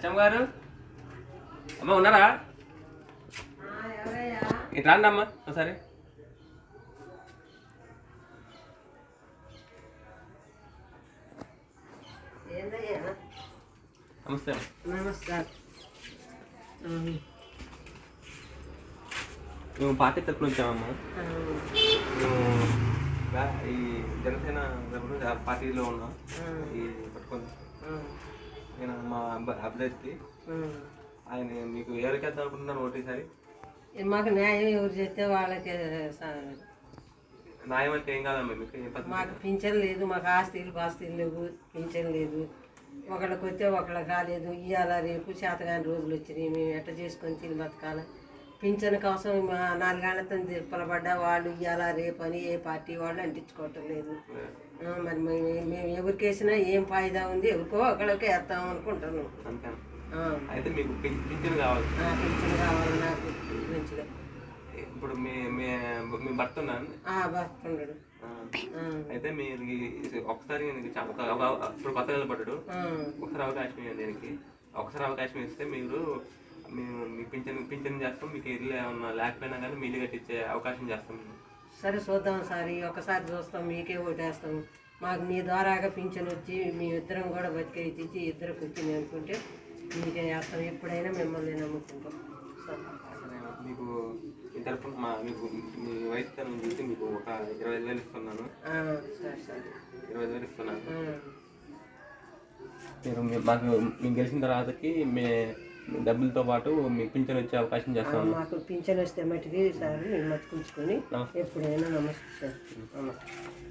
అచ్చమ్మ గారు అమ్మ ఉన్నారా ఇటు రండి అమ్మ ఒకసారి ఏందయ్యా నమస్తే అమ్మ నమస్కారం మేము పార్టీ తరఫున వచ్చామమ్మా మేము బా- ఈ జనసేన తరఫున ఆ పార్టీలో ఉన్నాం ఈ పట్టుకొని నేను మా అబ్బ- అభ్యర్థి ఆయన మీకు ఎవరికి వేద్దాం అనుకుంటున్నాను ఒకటేసారి మాకు న్యాయం ఎవరు చేస్తే వాళ్ళకి స- న్యాయం అంటే ఏం కాదమ్మా మీకు ఏం పద్ధతి మాకు పింఛన్ లేదు మాకు ఆస్తులు పాస్తులు లేవు పింఛన్ లేదు ఒకళ్ళకి వస్తే ఒకళ్ళకి రాలేదు ఇవాళ రేపు చేతగాని రోజులు వచ్చినాయి మేము ఎట్ట చేసుకొని తిని బతకాలి పింఛన్ కోసం మా నాలుగేళ్లతో తిప్పలబడ్డా వాళ్ళు ఇవాళ రేపు అని ఏ పార్టీ వాళ్ళు అంటించుకోవటం లేదు ఆ, మరి మేము మేము ఎవరికి వేసినా ఏం ఫాయిదా ఉంది ఎవరికో ఒకళ్ళకే వేస్తాం అనుకుంటున్నాం అంతేనా ఆ, అయితే మీకు పిం- పింఛన్ కావాలి ఆ, పింఛన్ కావాలి నాకు మంచిగా ఇప్పుడు మీ మీ మీ భర్త ఉన్నాను ఆ, బతుండడు ఆ, అయితే మీరు ఈ- ఒకసారి నీకు చా- ఒక- ఒక- ఇప్పుడు కొత్తగా నిలబడ్డాడు ఆ, ఒకసారి అవకాశం ఇవ్వండి దీనికి ఒకసారి అవకాశం ఇస్తే మీరు మేము మీ పింఛన్ పింఛన్ చేస్తాం మీకు ఇల్లు ఏమన్నా లేకపోయినా కానీ మీ ఇల్లు కట్టించే అవకాశం చేస్తాం మేము. సరే చూద్దాం సార్ ఈ ఒక్కసారి చూస్తాం మీకే ఓటేస్తాం మాకు మీ ద్వారాగా పింఛన్ వచ్చి మీ ఇద్దరం కూడా బతికే ఇచ్చి ఇద్దరికి వచ్చింది అనుకుంటే మీకే వేస్తాం ఎప్పుడైనా మిమ్మల్ని నమ్ముకుంటాం సరే. సరే, మీకు మీ తరఫున మా మీకు మీ వయసు తరం చూసి మీకు ఒక ఇరవై ఐదు వేలు ఇస్తున్నాను ఆ, సరే సరే ఇరవై ఐదు వేలు ఇస్తున్నాను ఆ, మీరు మీ- మాకు మీకు గెలిచిన తర్వాతకి మే మీ డబ్బులతో పాటు మీకు పింఛన్ వచ్చే అవకాశం ఆ, చేస్తాను మాకు పింఛన్ వస్తే మట్టుకి సార్ మేము మట్టుకుంచుకొని నమస్తే ఎప్పుడైనా నమస్తే సార్ నమస్తే